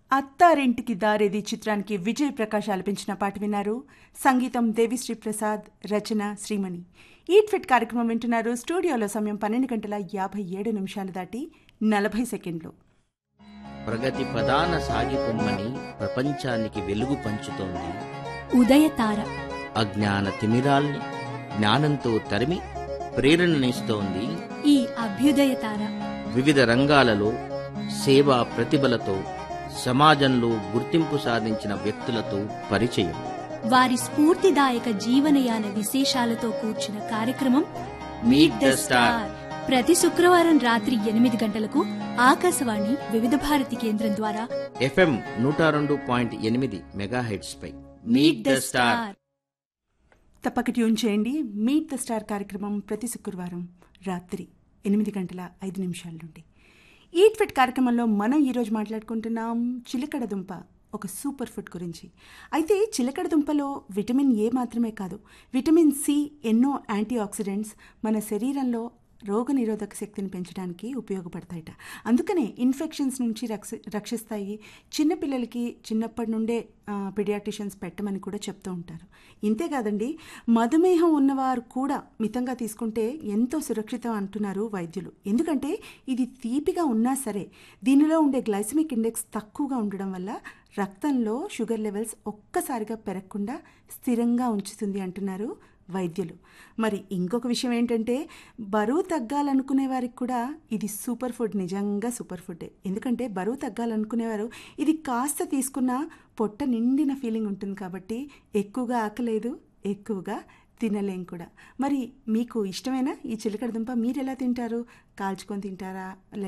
అత్తారింటికి దారేది చిత్రానికి విజయ్ ప్రకాష్ ఆలపించిన పాట విన్నారు సంగీతం దేవిశ్రీ ప్రసాద్ రచన శ్రీమణి ఈట్ ఫిట్ కార్యక్రమం వింటున్నారు స్టూడియోలో సమయం పన్నెండు గంటల యాభై ఏడు నిమిషాలు దాటి నలభై సెకండ్లు ప్రగతి ప్రధాన సాగిపొమ్మని ప్రపంచానికి వెలుగు పంచుతోంది ఉదయతార అజ్ఞాన తిమిరాల్ని జ్ఞానంతో తరిమి ప్రేరణనిస్తోంది ఈ అభ్యుదయతార వివిధ రంగాలలో సేవా ప్రతిభలతో సమాజంలో గుర్తింపు సాధించిన వ్యక్తులతో పరిచయం వారి స్ఫూర్తిదాయక జీవనయాన విశేషాలతో కూర్చున్న కార్యక్రమం మీట్ ద స్టార్ ప్రతి శుక్రవారం రాత్రి ఎనిమిది గంటలకు ఆకాశవాణి వివిధ భారతి కేంద్రం ద్వారా ఎఫ్ఎం నూట రెండు పాయింట్ ఎనిమిది మెగాహెడ్స్ పై మీట్ ద స్టార్ తప్పక ట్యూన్ చేయండి మీట్ ద స్టార్ కార్యక్రమం ప్రతి శుక్రవారం రాత్రి ఎనిమిది గంటల ఐదు నిమిషాల నుండి ఈట్ ఫిట్ కార్యక్రమంలో మనం ఈరోజు మాట్లాడుకుంటున్నాం చిలకడ దుంప ఒక సూపర్ ఫుడ్ గురించి అయితే చిలకడ దుంపలో విటమిన్ ఏ మాత్రమే కాదు విటమిన్ సి ఎన్నో యాంటీ ఆక్సిడెంట్స్ మన శరీరంలో రోగనిరోధక శక్తిని పెంచడానికి ఉపయోగపడతాయట అందుకనే ఇన్ఫెక్షన్స్ నుంచి రక్ష రక్షిస్తాయి చిన్నపిల్లలకి చిన్నప్పటి నుండే పిడియాట్రిషియన్స్ పెట్టమని కూడా చెప్తూ ఉంటారు ఇంతే కాదండి మధుమేహం ఉన్నవారు కూడా మితంగా తీసుకుంటే ఎంతో సురక్షితం అంటున్నారు వైద్యులు ఎందుకంటే ఇది తీపిగా ఉన్నా సరే దీనిలో ఉండే గ్లైసమిక్ ఇండెక్స్ తక్కువగా ఉండడం వల్ల రక్తంలో షుగర్ లెవెల్స్ ఒక్కసారిగా పెరగకుండా స్థిరంగా ఉంచుతుంది అంటున్నారు వైద్యులు మరి ఇంకొక విషయం ఏంటంటే బరువు తగ్గాలనుకునే వారికి కూడా ఇది సూపర్ ఫుడ్ నిజంగా సూపర్ ఫుడ్ ఎందుకంటే బరువు తగ్గాలనుకునేవారు ఇది కాస్త తీసుకున్న పొట్ట నిండిన ఫీలింగ్ ఉంటుంది కాబట్టి ఎక్కువగా ఆకలేదు ఎక్కువగా తినలేం కూడా మరి మీకు ఇష్టమైన ఈ చిలకడ దుంప మీరు ఎలా తింటారు కాల్చుకొని తింటారా